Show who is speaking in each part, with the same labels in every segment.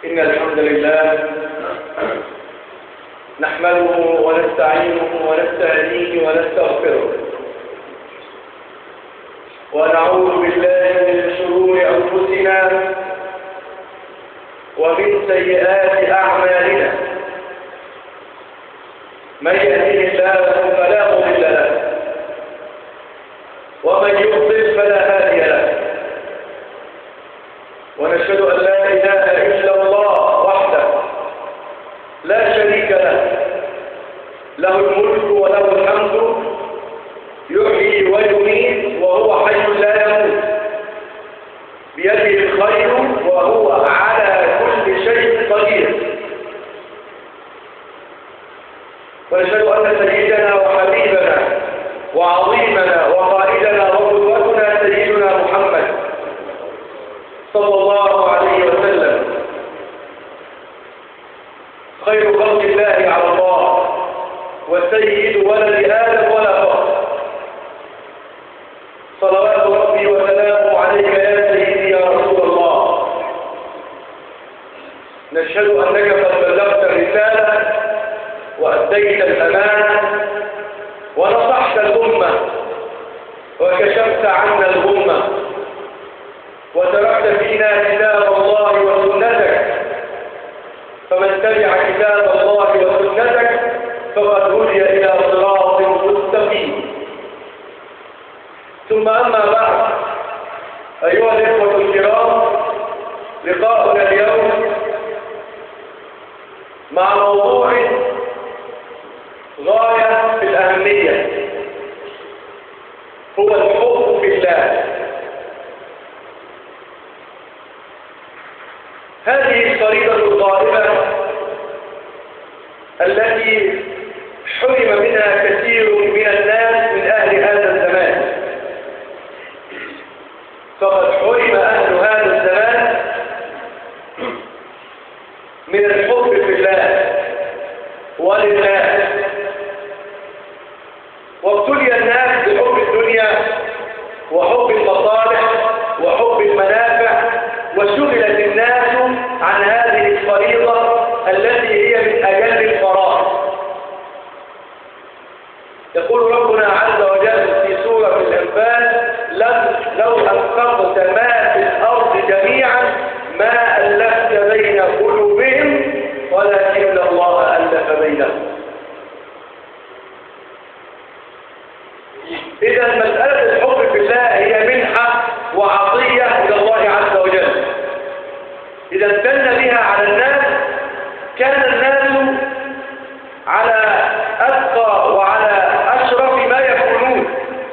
Speaker 1: إن الحمد لله نحمده ونستعينه ونستهديه ونستغفره ونعوذ بالله من شرور أنفسنا ومن سيئات أعمالنا من يهده الله فلا مضل له ومن يضلل فلا هادي له ونشهد أن لا إله إلا الله وحده لا شريك له له الملك وله الحمد يحيي ويميت وهو حي لا يموت بيده الخير وهو على كل شيء قدير ونشهد أن سيدنا وحبيبنا وعظيمنا وقائدنا وقدوتنا سيدنا محمد صلى الله عليه وسلم خير خلق الله على الله وسيد ولد آدم ولا فخر صلوات ربي وسلامه عليك يا سيدي يا رسول الله نشهد أنك قد بلغت الرسالة وأديت الأمانة ونصحت الأمة وكشفت عنا الأمة وتركت فينا كتاب الله وسنتك فمن تبع كتاب الله وسنتك فقد هدي إلى صراط مستقيم ثم أما بعد أيها الإخوة الكرام لقاؤنا اليوم مع موضوع غاية في الأهمية هو الحب في الله هذه الطريقة الغائبة التي حرم منها كثير من الناس من أهل هذا الزمان فقد حرم أهل هذا الزمان من الحب في الله ولله وابتلي الناس بحب الدنيا وحب المصالح وحب المنافع وشغلت الناس عن هذه الفريضة التي هي من أجل الفرائض يقول ربنا عز وجل في سورة الأنفال لو أنفقت ما في الأرض جميعا ما ألفت بين قلوبهم ولكن الله ألف بينهم إذا مسألة الحب في الله هي منحة وعطية إلى الله عز وجل إذا امتن بها على الناس كان الناس على أتقى وعلى أشرف ما يكونون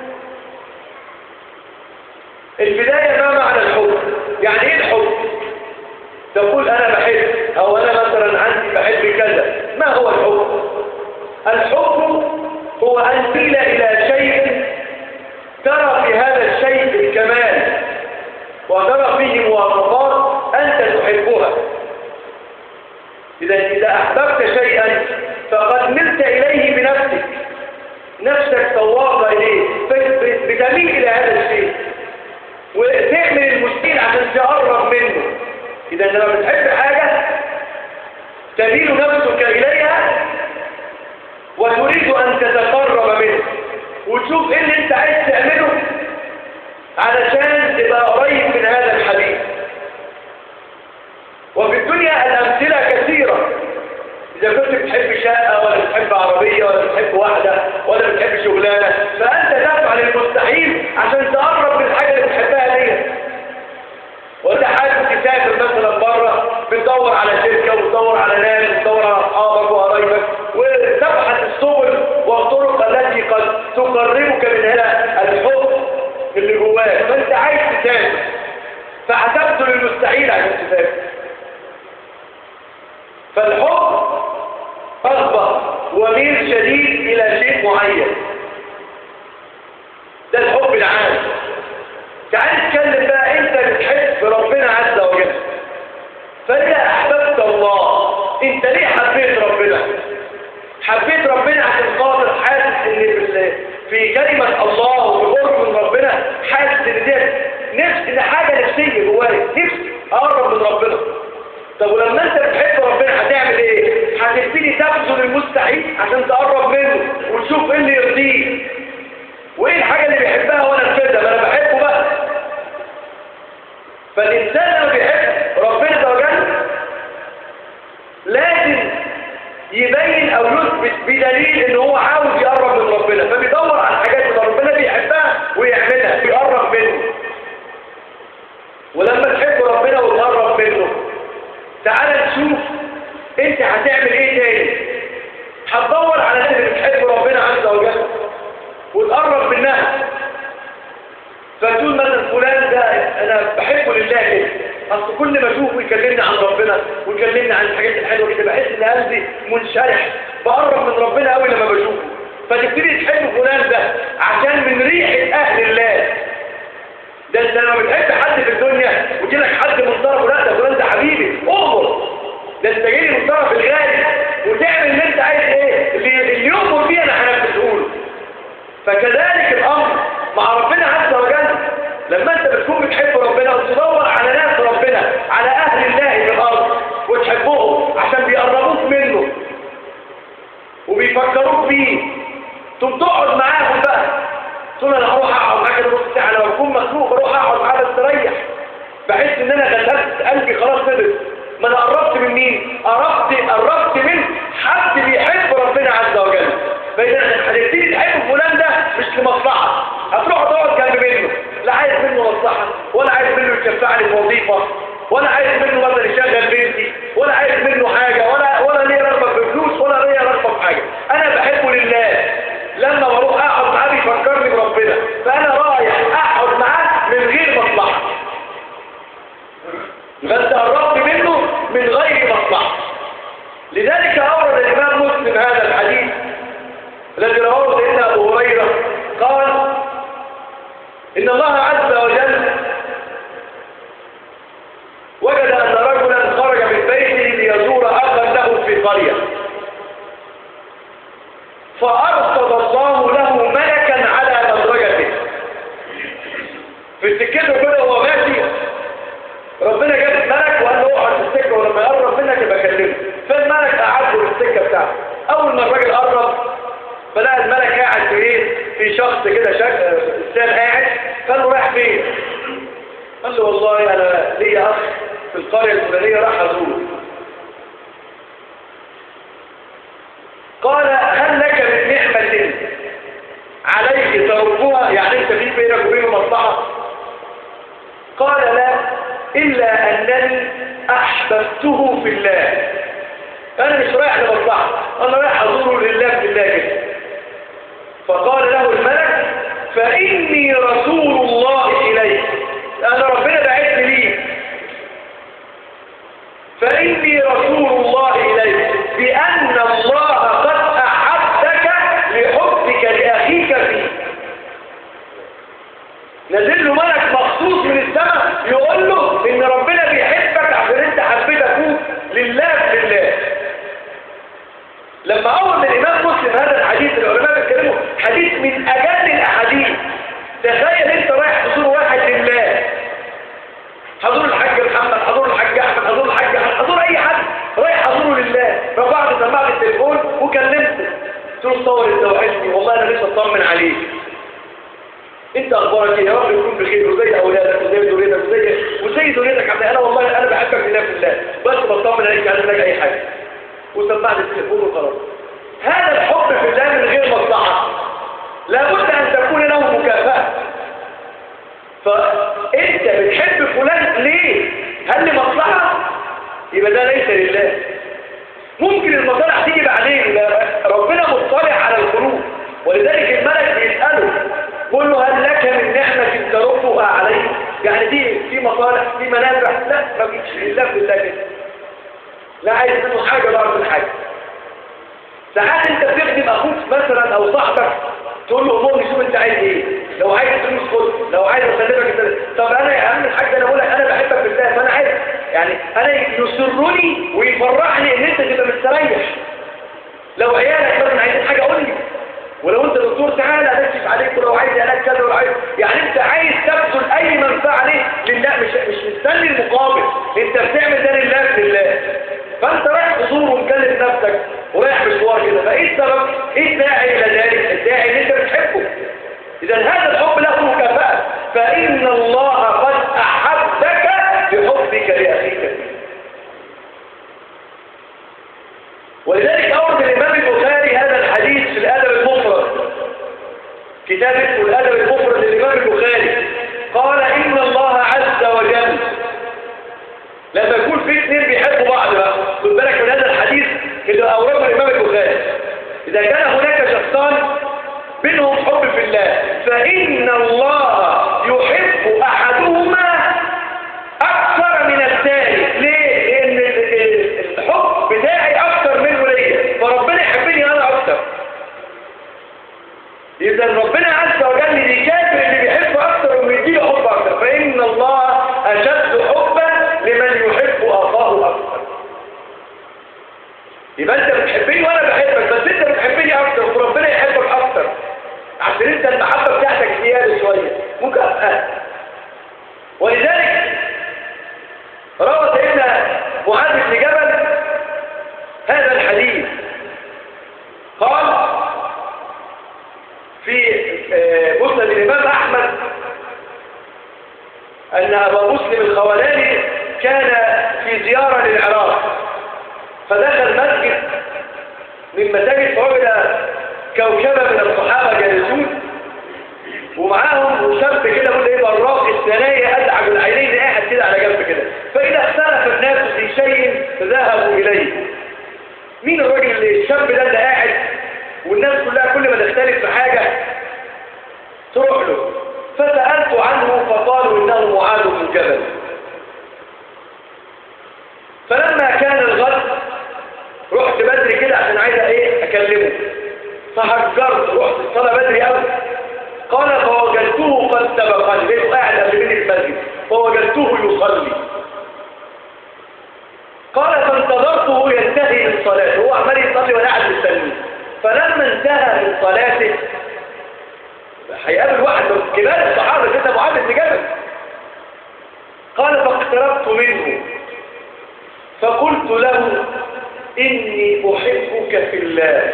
Speaker 1: البداية ما معنى الحب يعني إيه الحب تقول أنا بحب أو أنا مثلا عندي بحب كذا ما هو الحب الحب هو أن تميل إلى شيء ترى في هذا الشيء الكمال وترى فيه مواصفات أنت تحبها إذا إذا أحببت شيئا فقد ملت إليه بنفسك نفسك سواقة إليه بتميل إلى هذا الشيء وتعمل المستيل عشان تقرب منه إذا لما بتحب حاجة تميل نفسك إليها وتريد أن تتقرب منه وتشوف إيه اللي أنت عايز تعمله علشان تبقى قريب من هذا الحديث وفي الدنيا الأمثلة كثيرة إذا كنت بتحب شقة ولا بتحب عربية ولا بتحب واحدة ولا بتحب شغلانة فأنت تفعل المستحيل عشان تقرب من الحاجة اللي بتحبها دي وانت حابب تسافر مثلا بره بتدور على شركة وتدور على ناس وتدور على أصحابك وقرايبك وتبحث السبل والطرق التي قد تقربك من هذا الحب اللي جواك فانت عايز تسافر فهتبذل المستحيل عشان تسافر فالحب رغبة وميل شديد إلى شيء معين ده الحب العام تعال نتكلم بقى انت بتحب ربنا عز وجل فإذا أحببت الله انت ليه حبيت ربنا حبيت ربنا عشان خاطر حاسس ان في كلمة الله وبقرب من ربنا حاسس ان دي نفس ان حاجة نفسية جوايا نفسي اقرب من ربنا طب ولما انت بتحب ربنا هتعمل ايه هتبتدي تبذل المستحيل عشان تقرب منه وتشوف ايه اللي يرضيه وايه الحاجه اللي بيحبها وانا انفذها ما انا بحبه بقى فالانسان لما بيحب ربنا عز وجل لازم يبين او يثبت بدليل ان هو عاوز يقرب من ربنا فبيدور على الحاجات اللي ربنا بيحبها ويعملها بيقرب منه ولما تحب ربنا وتقرب منه تعال نشوف انت هتعمل ايه تاني هتدور على الناس اللي بتحب ربنا عز وجل وتقرب منها فتقول مثلا فلان ده انا بحبه لله كده اصل كل ما اشوفه يكلمني عن ربنا ويكلمني عن الحاجات الحلوه كده بحس ان قلبي منشرح بقرب من ربنا قوي لما بشوفه فتبتدي تحب فلان ده عشان من ريحه اهل الله ده انت لما بتحب حد في الدنيا وتجيلك حد من طرفه لا ده فلان ده حبيبي اؤمر ده انت جاي من طرف الغالي وتعمل اللي انت عايز ايه اللي, اللي يؤمر بيه انا هنفذه له فكذلك الامر مع ربنا عز وجل لما انت بتكون بتحب ربنا وتدور على ناس ربنا على اهل الله في الارض وتحبهم عشان بيقربوك منه وبيفكروك بيه ثم تقعد معاهم بقى تقول انا هروح اقعد معاك نص ساعه لما اكون مخنوق بروح اقعد معاه استريح بحس ان انا غسلت قلبي خلاص خلص ما انا قربت من مين قربت قربت من حد بيحب ربنا عز وجل فاذا هتبتدي تحب فلان ده مش لمصلحه هتروح تقعد جنب منه لا عايز منه مصلحه ولا عايز منه يشفعني في وظيفه ولا عايز منه مثلا يشغل بنتي ولا عايز منه حاجه ولا ولا ليه رغبه في فلوس ولا ليه رغبه في حاجه انا بحبه لله لما بروح اقعد معاه بيفكرني بربنا فانا رايح اقعد معاه من غير مصلحه بس قربت منه من غير مصلحه لذلك اورد الامام مسلم هذا الحديث الذي رواه سيدنا ابو هريره قال ان الله عز وجل وجد ان رجلا خرج من بيته ليزور اخا له في قريه فارصد الله له ملكا على مدرجته في سكته كده وهو ماشي ربنا جاب ملك وقال له اقعد في السكه ولما يقرب منك يبقى كلمه فالملك قعد له في السكه بتاعته اول ما الراجل قرب فلقى الملك قاعد في ايه في شخص كده شك... انسان قاعد قال له رايح فين قال له والله انا ليا اخ في القريه الفلانيه راح ازوره قال هل لك من نعمه عليك تربها يعني انت في بينك وبينه مصلحه قال لا الا انني احببته في الله انا مش رايح لمصلحه انا رايح ازوره لله في الله كده فقال له الملك فاني رسول الله اليك انا ربنا بعثني ليك فاني رسول الله اليك بان الله قد احبك لحبك لاخيك فيه نزل له ملك مخصوص من السماء يقول له ان ربنا بيحبك عشان انت حبيت اخوك لله في الله لما اول الامام مسلم هذا الحديث العلماء بيتكلموا حديث من اجل الاحاديث تخيل انت رايح تزور واحد لله حضور الحاج محمد حضور الحاج احمد حضور الحاج احمد حضور اي حد رايح حضوره لله رفعت سماعه التليفون وكلمته قلت له صور انت وحشني والله انا لسه اطمن عليك انت اخبارك ايه يا رب يكون بخير وزي اولادك وزي ذريتك وزي وزي ذريتك عم انا والله انا بحبك لله في الله بس بطمن عليك عايز منك اي حاجه وسمعت التليفون وخلاص هذا الحب في الله من غير مصلحه لابد ان تكون له مكافاه فانت بتحب فلان ليه هل لمصلحه يبقى ده ليس لله ممكن المصالح تيجي بعدين ربنا مطلع على القلوب ولذلك الملك بيساله قل له هل لك من نعمه ترفها عليه يعني دي في مصالح في منافع لا ما فيش الا في الله كده لا عايز منه حاجه ولا عايز حاجه ساعات انت بتخدم اخوك مثلا او صاحبك تقول له امورني شوف انت عايز ايه لو عايز فلوس خد لو عايز اسلمك انت طب انا يا عم الحاج انا بقول لك انا بحبك بالله فانا عايز يعني انا يسرني ويفرحني ان انت تبقى مستريح لو عيالك مثلا عايزين حاجه قول لي ولو انت دكتور تعالى نكشف عليك ولو عايز علاج كذا ولو عايز يعني انت عايز تبذل اي منفعه ليه لله مش مش مستني المقابل انت بتعمل ده لله لله فانت رايح تزور ومكلف نفسك ورايح مشوار كده فايه السبب ايه الداعي الى ذلك الداعي اللي انت بتحبه اذا هذا الحب له مكافاه فان الله قد احبك بحبك لاخيك ولذلك أورد الإمام البخاري هذا الحديث في الأدب المفرد كتاب اسمه الأدب المفرد للإمام البخاري قال إن الله عز وجل لما يكون في اثنين بيحبوا بعض بقى خد بالك من هذا الحديث اللي أورده الإمام البخاري إذا كان هناك شخصان بينهم حب في الله فإن الله يحب أحدهما أكثر من الثاني ليه؟ لأن الحب بتاعي أكثر منه ليا فربنا يحبني أنا أكثر إذا ربنا عز وجل بيكافر اللي بيحب أكثر ويديله حب أكثر فإن الله أشد حبا لمن يحب أخاه أكثر يبقى أنت بتحبني وأنا بحبك بس أنت بتحبني أكثر وربنا يحبك أكثر عشان أنت المحبة بتاعتك زيادة شوية مكافأة ولذلك روى سيدنا معاذ بن جبل هذا الحديث قال في مسند الإمام أحمد أن أبا مسلم الخولاني كان في زيارة للعراق فدخل مسجد من مساجد فوجد كوكبة من الصحابة جالسون ومعاهم شاب كده يقول ايه براق الثنايا ادعج العينين قاعد كده على جنب كده فاذا اختلف الناس في شيء ذهبوا اليه مين الراجل اللي الشاب ده اللي قاعد والناس كلها كل ما تختلف في حاجه تروح له فسالت عنه فقالوا انه معاذ بن جبل فلما كان الغد رحت بدري كده عشان عايز ايه اكلمه فهجرت رحت الصلاه بدري قوي قال فوجدته قد سبقني لقيته قاعد قبل مني المسجد فوجدته يصلي قال فانتظرته ينتهي من صلاته هو عمال يصلي وانا قاعد مستنيه فلما انتهى من صلاته هيقابل واحد من كبار الصحابه كده معاذ بن جبل قال فاقتربت منه فقلت له اني احبك في الله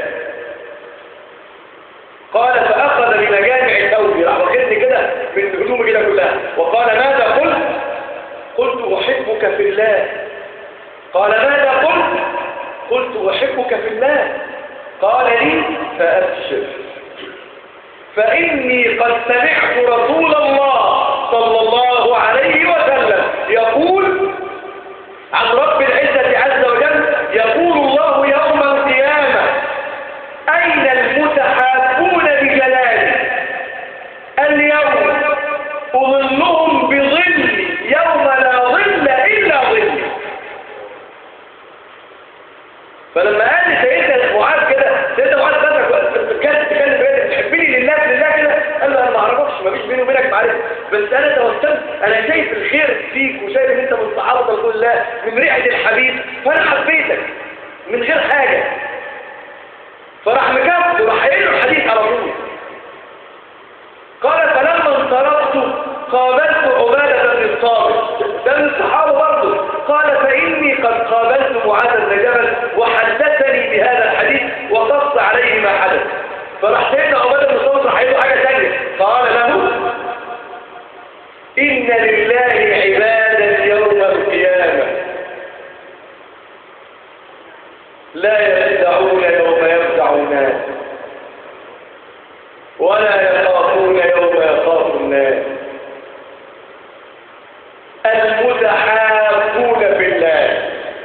Speaker 1: قال فأخذ بمجامع ثوبي راح واخدني كده من هدومي كده كلها وقال ماذا قلت قلت أحبك في الله قال ماذا قلت قلت أحبك في الله قال لي فأبشر فإني قد سمعت رسول الله صلى الله عليه وسلم يقول عن رب العزة عز وجل يقول الله يوم القيامة أين المتحابون بجلالي اليوم أظلهم بظل يوم لا ظل إلا ظل فلما قال سيدنا معاذ كده سيدنا معاذ فتح كانت تتكلم بيدك تحبني لله لله كده قال له انا ما اعرفكش ما فيش بيني وبينك معرفه بس انا توسلت انا شايف الخير فيك وشايف ان انت من صحابه رسول الله من ريحه الحبيب فانا حبيتك من غير حاجه فراح مكفر وراح قايل له الحديث على طول قال فلما انصرفت قابلت عبادة بن الصامت ده من الصحابة برضه قال فإني قد قابلت معاذ بن جبل وحدثني بهذا الحديث وقص عليه ما حدث فراح سيدنا عبادة بن الصامت راح له حاجة ثانية قال له إن لله عبادا يوم القيامة لا يخدعون يوم يخدع الناس ولا يخافون يوم يخاف الناس المتحابون في الله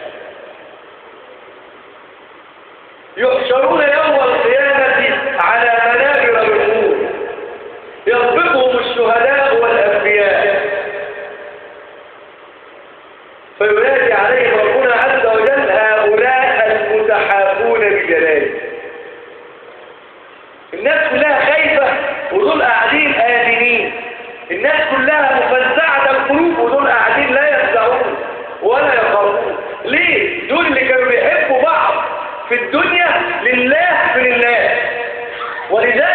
Speaker 1: يحشرون يوم القيامة على منابر الأمور يضبطهم الشهداء والأنبياء فينادي عليهم ربنا عز وجل هؤلاء المتحابون بجلاله الناس كلها خايفة ودول قاعدين آمنين الناس كلها مفزعة القلوب ودول قاعدين لا يفزعون ولا يخافون ليه؟ دول اللي كانوا بيحبوا بعض في الدنيا لله في لله ولذلك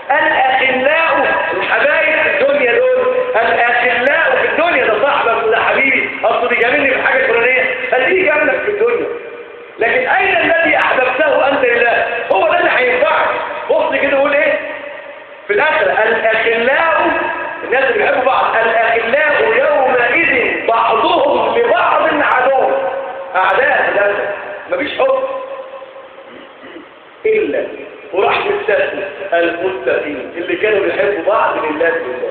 Speaker 1: الأخلاء الحبايب في الدنيا دول الأخلاء في الدنيا ده صاحبك وده حبيبي أصل بيجاملني في حاجة فلانية خليه جنبك في الدنيا لكن أين الذي أحببته أنت لله هو ده اللي هينفعك بص كده قول إيه في الآخر الأخلاء الناس اللي بيحبوا بعض الأخلاء يومئذ بعضهم لبعض عدو أعداء للأسف مفيش حب إلا وراح مستثنى المتقين اللي كانوا بيحبوا بعض لله لله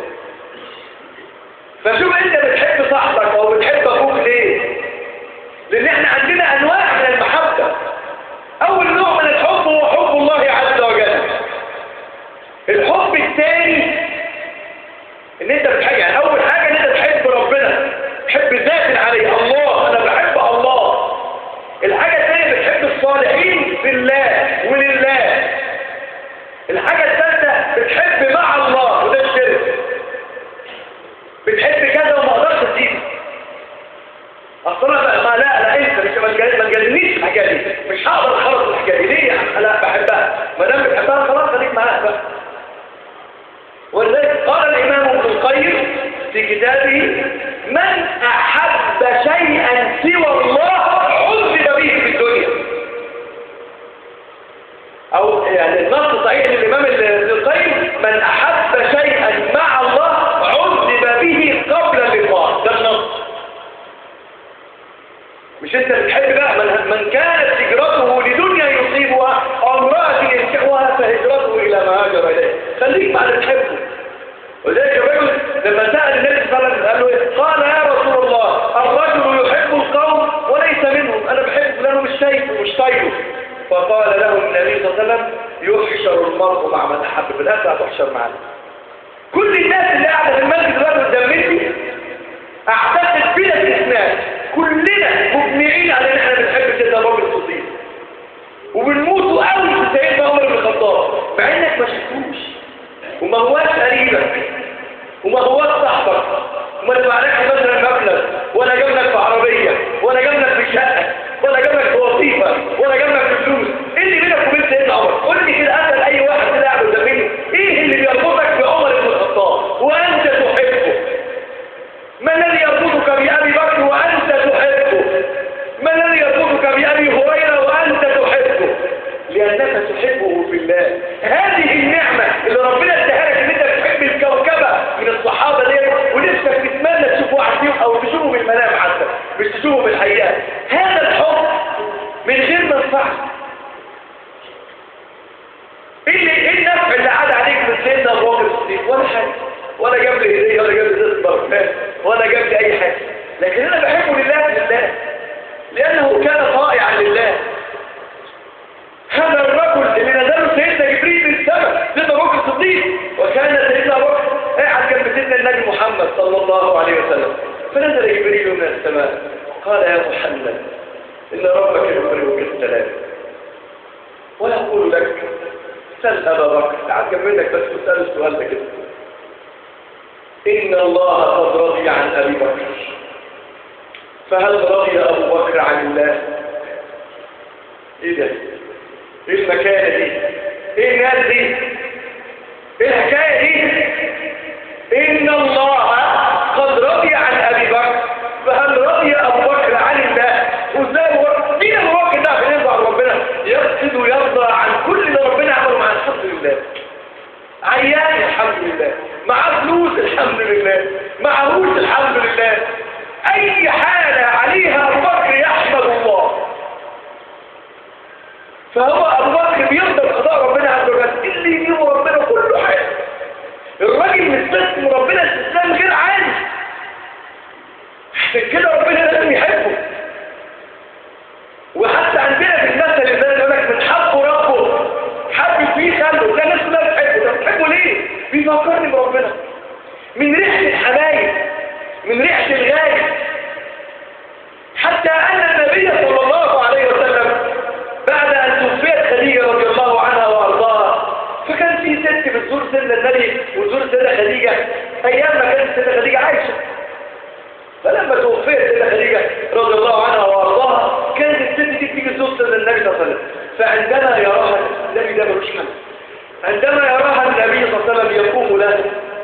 Speaker 1: فشوف انت بتحب صاحبك او بتحب اخوك ليه لان احنا عندنا انواع من المحبة اول نوع من الحب هو حب الله عز وجل الحب الثاني ان انت بتحب يعني اول حاجة ان انت تحب ربنا تحب ذات عليه الله انا بحب الله الحاجة الثانية بتحب الصالحين بالله ولله الحاجة الثالثة بتحب مع الله وده الشرك بتحب كذا وما اقدرش تسيبه اصل انا بقى ما لا لا انت مش ما تجل- ما تجلنيش الحكايه دي مش هقدر اخلص الحكايه دي ليه يعني لا بحبها ما دام بتحبها خلاص خليك معاها بقى ولذلك قال الامام ابن القيم في كتابه من احب شيئا سوى الله عذب به في الدنيا او يعني النص صحيح للامام ابن القيم من احب شيئا مع الله عذب به قبل اللقاء ده النص مش انت بتحب بقى من, من كانت هجرته لدنيا يصيبها او امرأة ينكحها فهجرته الى ما هاجر اليه خليك مع اللي تحبه ولذلك الرجل لما سأل النبي صلى الله عليه وسلم قال له ايه؟ قال يا رسول الله الرجل يحب القوم وليس منهم انا بحب فلان مش شايفه مش طايقه فقال له النبي صلى الله عليه وسلم يحشر المرء مع من احب في الاخر هتحشر معنا كل الناس اللي قاعده في المسجد دلوقتي قدام مني اعتقد بلا استثناء كلنا مجمعين على ان احنا بنحب سيدنا ابو بكر الصديق وبنموتوا قوي في سيدنا عمر بن الخطاب مع انك ما شفتوش وما هواش قريبك وما هواش صاحبك وما دفعلكش مثلا مبلغ ولا جاب لك في عربيه ولا جاب لك في شقه ولا جاب لك في وظيفه ولا جاب لك في فلوس ايه اللي بينك وبين سيدنا عمر قول لي كده اسال اي واحد كده قاعد قدام مني ايه اللي بيربطك بعمر بن الخطاب وانت تحبه ما الذي يربطك بأبي بكر وأنت تحبه ما الذي يربطك بأبي هريرة وأنت تحبه لأنك تحبه في الله هذه النعمة اللي ربنا اداها لك ان انت بتحب الكوكبة من الصحابة دي ونفسك تتمنى تشوف واحد فيهم او تشوفه بالمنام حتى مش تشوفه بالحقيقة هذا الحب من غير منفعة ايه اللي ايه النفع اللي عاد عليك من سيدنا ابو بكر الصديق ولا حاجه ولا جاب لي هديه ولا جاب لي زيت برفان ولا جاب لي اي حاجه لكن انا بحبه لله لله لانه كان طائعا لله هذا الرجل اللي نزله سيدنا جبريل من السماء سيدنا ابو بكر الصديق وكان سيدنا ابو بكر قاعد جنب سيدنا النبي محمد صلى الله عليه وسلم فنزل جبريل من السماء قال يا محمد ان ربك يقرئك السلام ويقول لك سل أبا بكر تعال جنبك بس تسأل السؤال ده كده إن الله قد رضي عن أبي بكر فهل رضي أبو بكر عن الله إيه ده إيه المكانة دي إيه الناس دي إيه الحكاية دي إن الله قد رضي عن أبي بكر فهل رضي أبو بكر عن الله وإزاي هو مين أبو بكر ده عشان يرضى عن ربنا يقصد ويرضى عن كل اللي ربنا عمله مع الحمد لله عيان الحمد لله معاه فلوس الحمد لله معهوش الحمد لله أي حالة عليها أبو بكر يحمد الله فهو أبو بكر بيرضى بقضاء ربنا عز وجل اللي يجيبه ربنا كله حاجة الراجل مستسلم ربنا استسلام غير عادي عشان كده ربنا لازم يحبه وحتى عندنا في المثل اللي يقول لك من حقه ربه حب فيه خلقه ده الناس كلها بتحبه طب بتحبه ليه؟ بيفكرني بربنا من ريحة الحبايب من ريحة الغالي حتى أن النبي صلى الله عليه وسلم بعد أن توفيت خديجة رضي الله عنها وأرضاها فكان في ست بتزور سيدنا النبي وتزور سيدنا خديجة أيام ما كانت سيدنا خديجة عايشة فلما توفيت سيدنا خديجة رضي الله عنها وأرضاها كانت الست دي تيجي تزور سيدنا النبي صلى الله عليه وسلم فعندما يراها النبي ده ملوش حل عندما يراها النبي صلى الله عليه وسلم يقوم له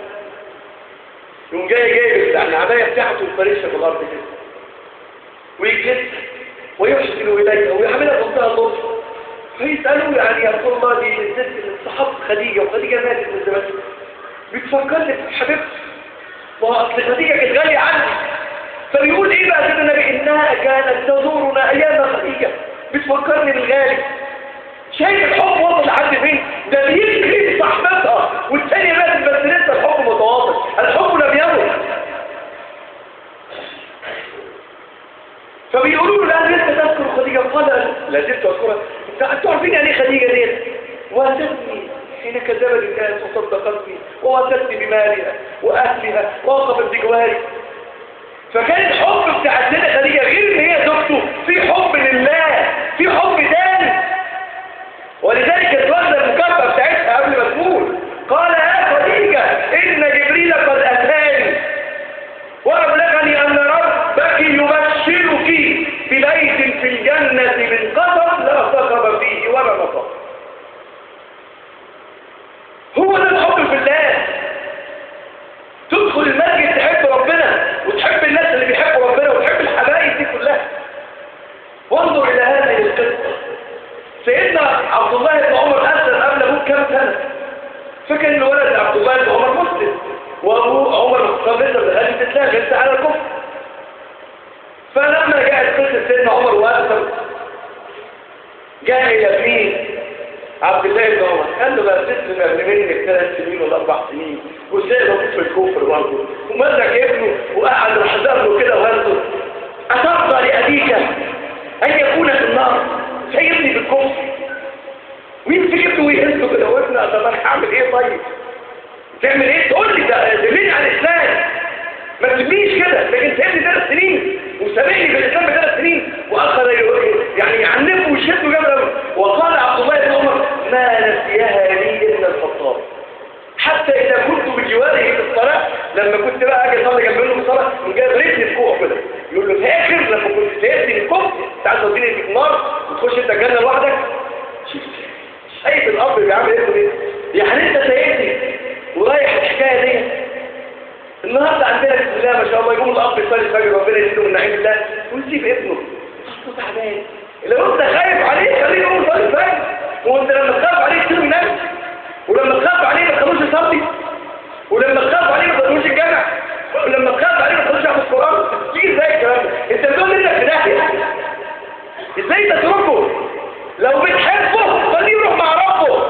Speaker 1: يقوم جاي جايب العباية بتاعته ويفرشها في الأرض كده ويجلس ويحسن إليها ويعملها بمنتهى اللطف فيسألوا يعني يا رسول الله دي الست صحابة خديجة وخديجة ماتت من زمان بتفكرني بحبيبتي وأصل خديجة كانت غالية عني فبيقول إيه بقى سيدنا النبي إنها كانت تزورنا أيام خديجة بتفكرني بالغالي شايف الحب وصل لحد فين ده بيجري صاحبتها والتاني مات بس لسه الحب متواصل الحب لم يمت فبيقولوا له لا لسه تذكر خديجة قال لا زلت أذكرها انتوا عارفين يعني ايه خديجة ديت واتتني حين كذبت الناس وصدقتني وواتتني بمالها وأهلها ووقفت بجواري فكان الحب بتاع السيدة خديجة غير ان هي زوجته في حب لله في حب تاني ولذلك اتوزن المكافأة بتاعتها قبل ما تقول قال يا خديجة إن جبريل قد أتاني وأبلغني أن ربك يبشرك ببيت في الجنة من قصر لا صخب فيه ولا مطر هو ده الحب في الله تدخل المسجد تحب ربنا وتحب الناس اللي بيحبوا ربنا وتحب الحبايب دي كلها وانظر إلى هذه القصة سيدنا عبد الله بن عمر أسلم قبل أبوه كم سنة فكان الولد عبد الله بن عمر مسلم وأبوه عمر الخطاب لسه بغالي الإسلام لسه على الكفر فلما جاءت قصة سيدنا عمر وأسلم جاء إلى مين عبد الله بن عمر قال له بقى تسلم قبل منك ثلاث سنين ولا أربع سنين وسيد أبوك في الكفر برضه ومسك ابنه وقعد وحذر له كده وهزه أترضى لأبيك أن يكون في النار سيبني بالكفر مين في ابنه ويهزه كده وابنه طب انا هعمل ايه طيب تعمل ايه تقول لي ده دليل على الاسلام ما تسيبنيش كده لكن سيبني ثلاث سنين وسامحني في الاسلام بثلاث سنين واخذ يعني يعنفه ويشده جامد قوي وقال عبد الله بن عمر ما نسيها لي الا الخطاب حتى اذا كنت بجواره في الصلاه لما كنت بقى اجي اصلي جنب منه في الصلاه من جاي رجلي الكوع كده يقول له في اخر لما كنت سيبني الكفر تعال توديني في النار وتخش انت الجنه لوحدك شايف الاب بيعمل ايه كده يعني انت سايبني ورايح الحكايه دي النهارده عندنا بسم الله ما شاء الله يقوم الاب يصلي الفجر ربنا يزيده من نعيم الله ويسيب ابنه اصله تعبان لو انت خايف عليه خليه يقوم يصلي الفجر وانت لما تخاف عليه تسيبه ينام ولما تخاف عليه ما تخلوش يصلي ولما تخاف عليه ما تخلوش الجامع ولما تخاف عليه ما تخلوش يحفظ القران تيجي ازاي الكلام ده انت بتقول انك في داهيه ازاي تتركه لو بتحبه خليه يروح مع ربه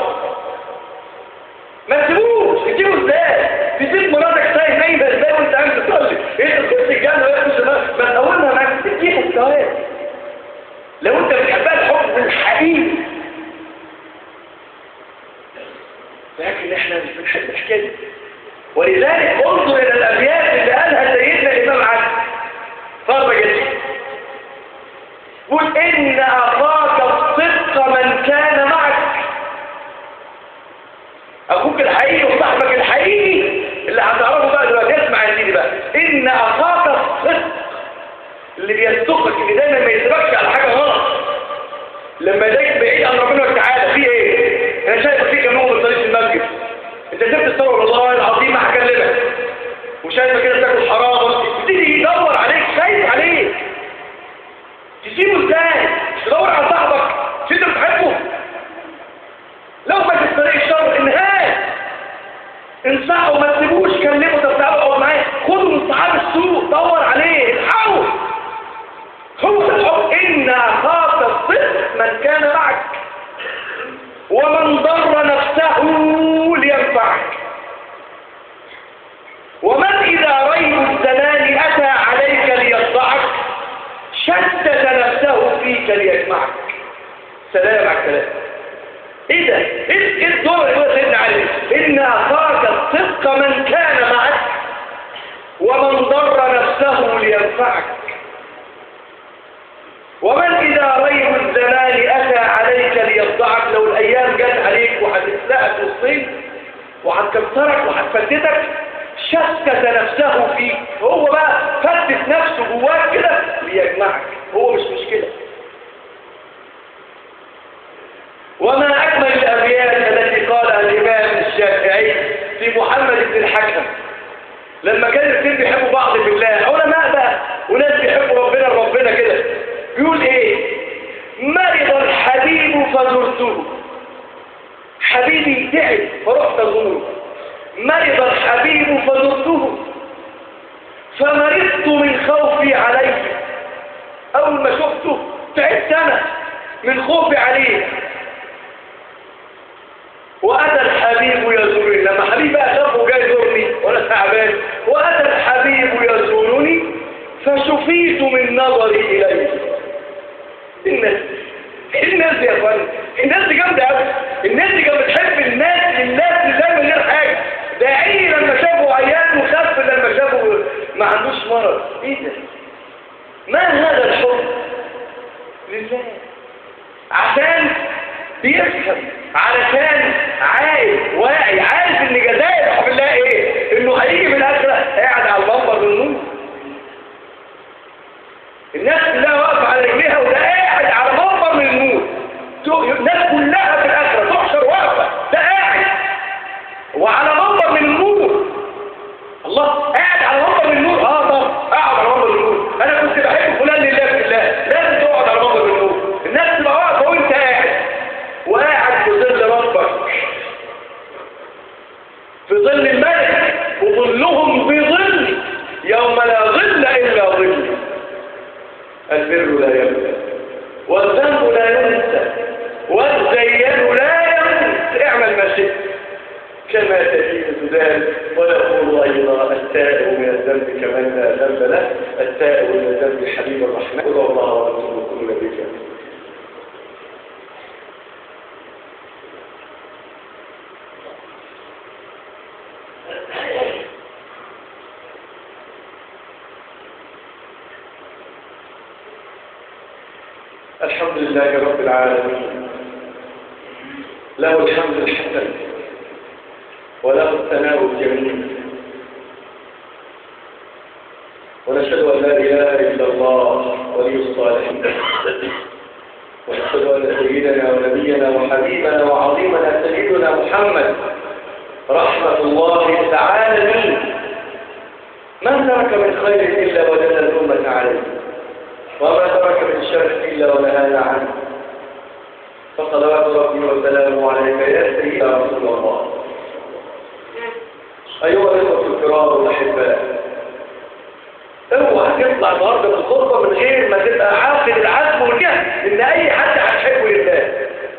Speaker 1: ما تسيبوش تجيبه ازاي تسيب مراتك سايق نايمه ازاي وانت قاعد تصلي انت تخش الجنه وهي تخش النار ما تقولها معاك تديها الثواب لو انت بتحبها الحب الحقيقي لكن احنا مش بنحب الحكايه دي ولذلك انظر الى الابيات اللي قالها سيدنا الامام علي فرق جديد قل ان اخاك الصدق من كان معك اخوك الحقيقي وصاحبك الحقيقي اللي هتعرفه بقى دلوقتي اسمع يا سيدي بقى ان اخاك الصدق اللي بيصدقك اللي دايما ما يسيبكش على حاجه غلط لما يلاقيك بعيد عن ربنا وتعالى في ايه انا شايف فيك نوم في طريق المسجد انت سبت الصور والله العظيم هكلمك وشايفه كده بتاكل حرام تبتدي يدور عليك خايف عليك تسيبه ازاي تدور على صاحبك مش انت بتحبه لو ما في طريق الشر انهاك انصحه وما تسيبوش كلمه طب تعالوا اقعد معاه خده من صحاب السوق دور عليه الحقه هو الحب ان اخاك الصدق من كان معك ومن ضر نفسه لينفعك ومن إذا ريب الزمان أتى عليك ليصدعك شتت نفسه فيك ليجمعك سلام على الكلام ايه ده ايه الدور اللي هو سيدنا علي ان اخاك الصدق من كان معك ومن ضر نفسه لينفعك ومن إذا ريب الزمان أتى عليك ليصدعك لو الأيام جت عليك وهتسلقك والصين وهتكسرك وهتفتتك شتت نفسه فيك هو بقى فتت نفسه جواك كده ليجمعك هو مش مشكلة وما أكمل الأبيات التي قالها الإمام الشافعي يقول ايه مرض الحبيب فزرته حبيبي تعب فرحت ازوره مرض الحبيب فزرته فمرضت من خوفي عليه اول ما شفته تعبت انا من خوفي عليه واتى الحبيب يزورني لما حبيبي بقى شافه جاي يزورني وانا تعبان واتى الحبيب يزورني فشفيت من نظري اليه الناس الناس دي يا اخوان الناس دي جامده قوي الناس دي كانت بتحب الناس لله لله من غير حاجه ده عيني لما شافوا عيان وخف لما شافوا ما عندوش مرض ايه ده ما هذا الحب لله عشان بيفهم علشان عايز واعي عارف ان جزائر حب الله ايه انه هيجي من الاخره قاعد على البمبر بالنور الناس كلها واقفه على رجليها وده قاعد على بمبر من النور الناس كلها في الاخره تحشر واقفه ده قاعد وعلى بمبر من النور الله قاعد على بمبر من النور اه طب اقعد على بمبر من النور انا كنت بحب فلان لله في الله لازم تقعد على بمبر من النور الناس تبقى واقفه وانت قاعد وقاعد في ظل ربك في ظل الملك وظلهم بظل يوم لا ظل الا ظل البر لا يبلى والذنب لا ينسى والزين لا ينسى اعمل ما شئت كما تدين تدان ويقول ايضا التائب من الذنب كمن لا ذنب له التائب من الذنب حبيب الرحمن ادعوا الله ورسوله كل نبي الحمد لله رب العالمين له الحمد الحسن وله الثناء الجميل ونشهد أن لا إله إلا الله ولي الصالحين ونشهد أن سيدنا ونبينا وحبيبنا وعظيمنا سيدنا محمد رحمة الله تعالى ما ترك من خير إلا وجد الأمة عليه وما ترك من شر إلا ونهانا عنه فصلوات ربي وسلامه عليك يا سيدي رسول الله أيها الأخوة الكرام والأحباء اوعى تطلع النهارده من الخطبه من غير ما تبقى عاقد العزم والجهد ان اي حد هتحبه لله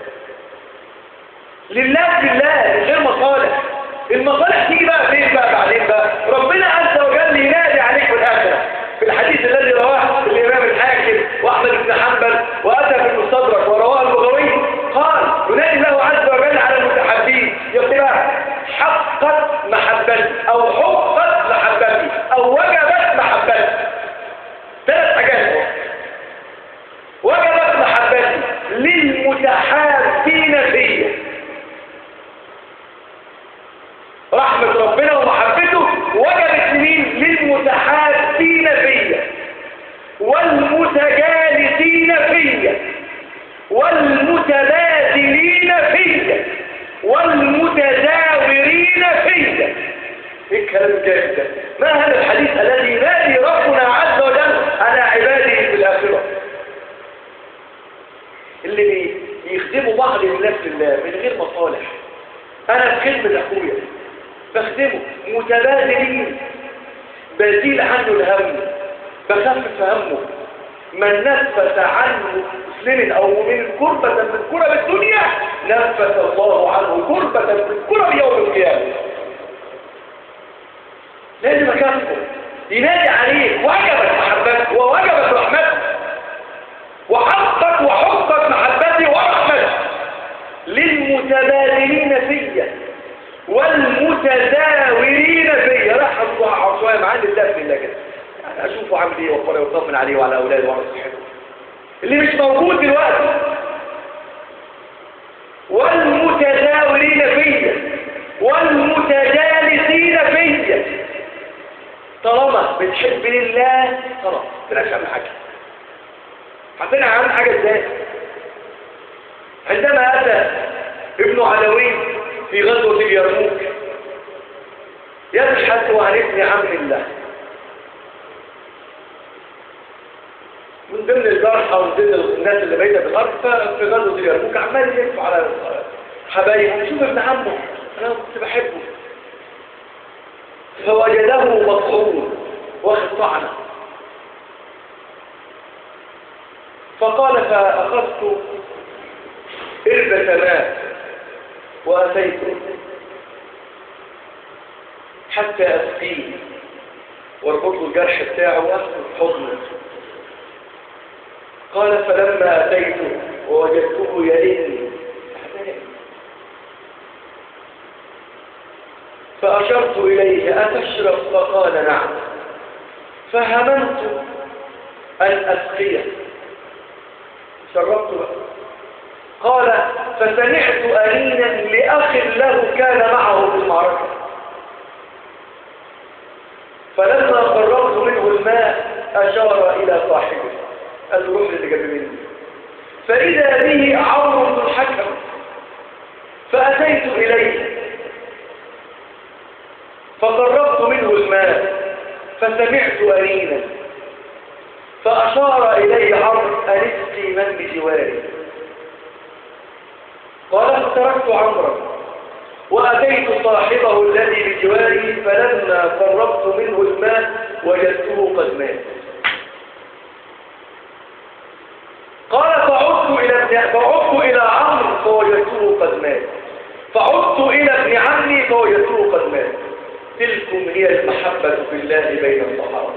Speaker 1: لله لله من غير مصالح المصالح تيجي بقى فين بقى بعدين بقى ربنا عز وجل ينادي عليك في الاخره في الحديث الذي رواه الامام الحاكم واحمد بن حنبل واتى في المستدرك ورواه البغوي قال ينادي له عز وجل على المتحدين يقول حقت محبتي او حقت محبتي او وجبت محبتي ثلاث حاجات وجبت محبتي للمتحابين فيا رحمة ربنا ومحبته وجبت لمين للمتحابين فيا والمتجالسين فيا والمتبادلين فيا والمتزاورين فيا ايه الكلام الجامد ده ما هذا الحديث الذي ينادي ربنا عز وجل على عباده في الاخره اللي بي- بيخدموا بعض الناس لله من غير مصالح انا في خدمه اخويا بخدمه متبادلين بديل عنه الهم بخفف همه من نفس عنه مسلم او من كربة من كرب الدنيا نفس الله عنه كربة من كرب يوم القيامة لازم اكافئه ينادي عليك وجبت محبتك ووجبت رحمتك وحقك وحقك محبتي ورحمتي للمتبادلين فيا والمتزاورين فيا راح اقعد شويه معاه لله في الله كده يعني اشوفه عامل ايه واخباره واطمن عليه وعلى اولاده وعلى صحته اللي مش موجود دلوقتي والمتزاورين فيا والمتجالسين فيا طالما بتحب لله خلاص تلاش اهم حاجه حبينا اهم حاجه ازاي عندما اتى ابن علوي في غزوه اليرموك يبحث عن ابن عم الله من ضمن الجرحى ومن ضمن الناس اللي بايته في الارض ففي غزوه اليرموك عمال يلف على حبايبه يشوف ابن عمه انا كنت بحبه فوجده مطعون واخد طعنه فقال فاخذت إربة ماء وأتيته حتى أسقيه واربط له الجرح بتاعه وأخذ حضنه قال فلما أتيته ووجدته يئني فأشرت إليه أتشرب فقال نعم فهممت أن أسقيه شربت بقى قال فسمعت أنينا لأخ له كان معه في المعركة فلما قربت منه الماء أشار إلى صاحبه قال له روح اللي جنب مني فإذا به عمرو بن الحكم فأتيت إليه فقربت منه الماء فسمعت أنينا فأشار إلي عمرو أن اسقي من بجواري قال فتركت عمرا وأتيت صاحبه الذي بجواري فلما قربت منه الماء وجدته قد مات قال فعدت إلى ابن فعدت إلى عمرو فوجدته قد مات فعدت إلى ابن عمي فوجدته قد مات تلكم هي المحبة في الله بين الصحابة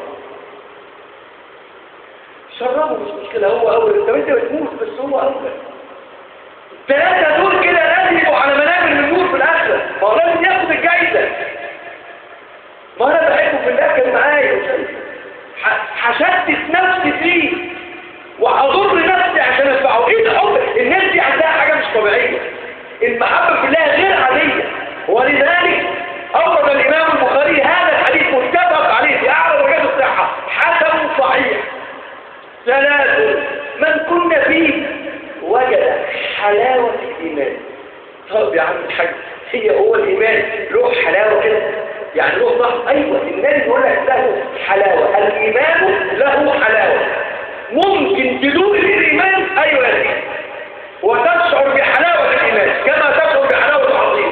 Speaker 1: شربوا مش مشكلة هو أول انت انت بتموت بس هو أول ثلاثة دول كده لازم يبقوا على منابر النور في الآخرة ما هو لازم ياخد الجايزة ما أنا بحبه في الآخر معايا هشتت نفسي فيه وهضر نفسي عشان أدفعه إيه الحب الناس دي عندها حاجة مش طبيعية المحبة في الله غير عادية ولذلك أورد الإمام البخاري هذا الحديث متفق عليه في أعلى درجات الصحة حسن صحيح ثلاث من كنا فيه وجد حلاوة الإيمان طب يا عم الحاج هي هو الإيمان له حلاوة كده يعني له صح أيوة النبي يقول لك له حلاوة الإيمان له حلاوة ممكن تدوق الإيمان أيوة يا سيدي وتشعر بحلاوة الإيمان كما تشعر بحلاوة العظيم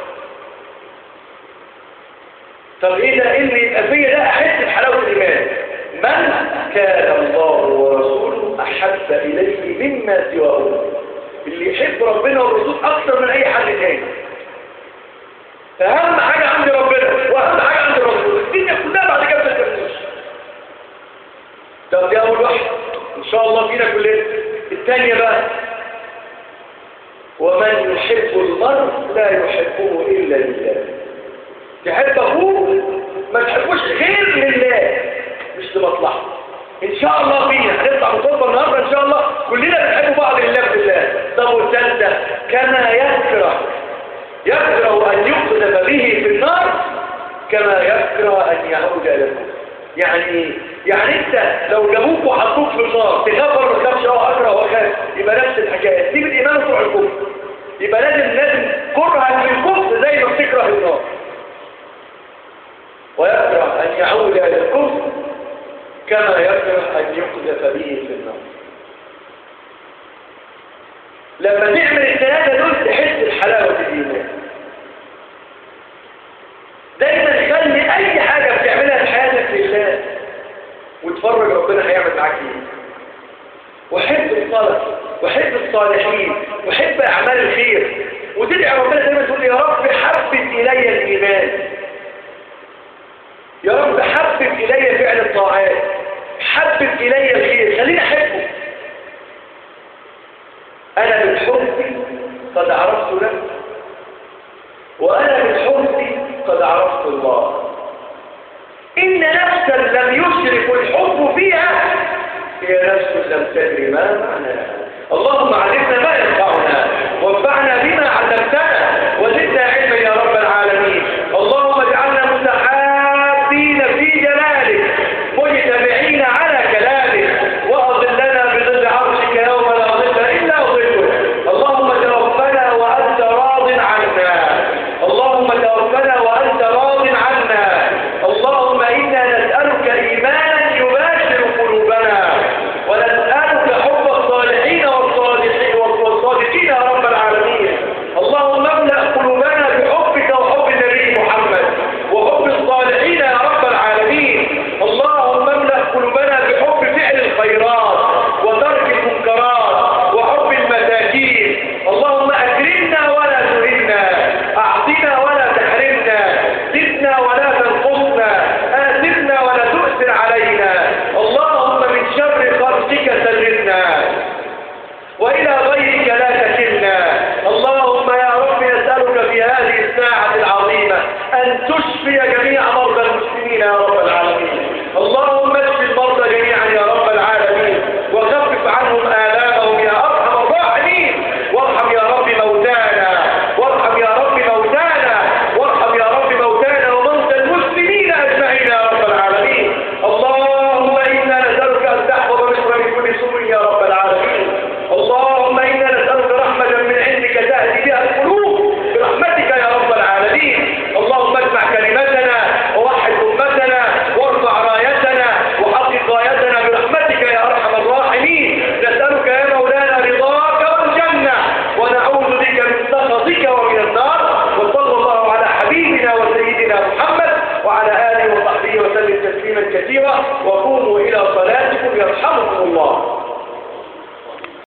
Speaker 1: طب إيه ده إيه اللي يبقى فيا ده أحس بحلاوة الإيمان من كان الله ورسوله أحب إليه مما سواه اللي يحب ربنا والرسول أكثر من أي حد تاني أهم حاجة عند ربنا وأهم حاجة عند الرسول الدنيا كلها بعد كده تكملش طب دي أول واحد إن شاء الله فينا كلنا الثانية بقى ومن يحب المرء لا يحبه إلا لله تحب أخوه ما تحبوش غير لله مش لمصلحه ان شاء الله فينا هنطلع مصطفى النهارده ان شاء الله كلنا بنحب بعض لله بالله طب والثالثه كما يكره يكره ان يقذف به في النار كما يكره ان يعود الى الكفر يعني ايه يعني انت لو جابوك وحطوك في النار تخاف ولا ما تخافش اه اكره واخاف يبقى نفس الحكايه سيب الايمان وتروح الكفر يبقى لازم لازم كرها للكفر زي ما بتكره النار ويكره ان يعود الى الكفر كما يكره أن يقذف به في النار لما تعمل الثلاثة دول تحس بحلاوة الإيمان دايما خلي أي حاجة بتعملها في حياتك لله وتفرج ربنا هيعمل معاك ايه وحب الصلاة وحب الصالحين وحب أعمال الخير وتدعي ربنا دايما تقول يا رب حبب إلي الإيمان يا رب حبب إلي فعل الطاعات حبب إلي الخير خليني أحبه أنا بالحب قد عرفت نفسي وأنا بالحب قد عرفت الله إن نفسا لم يشرك الحب فيها هي نفس لم تدري ما معناها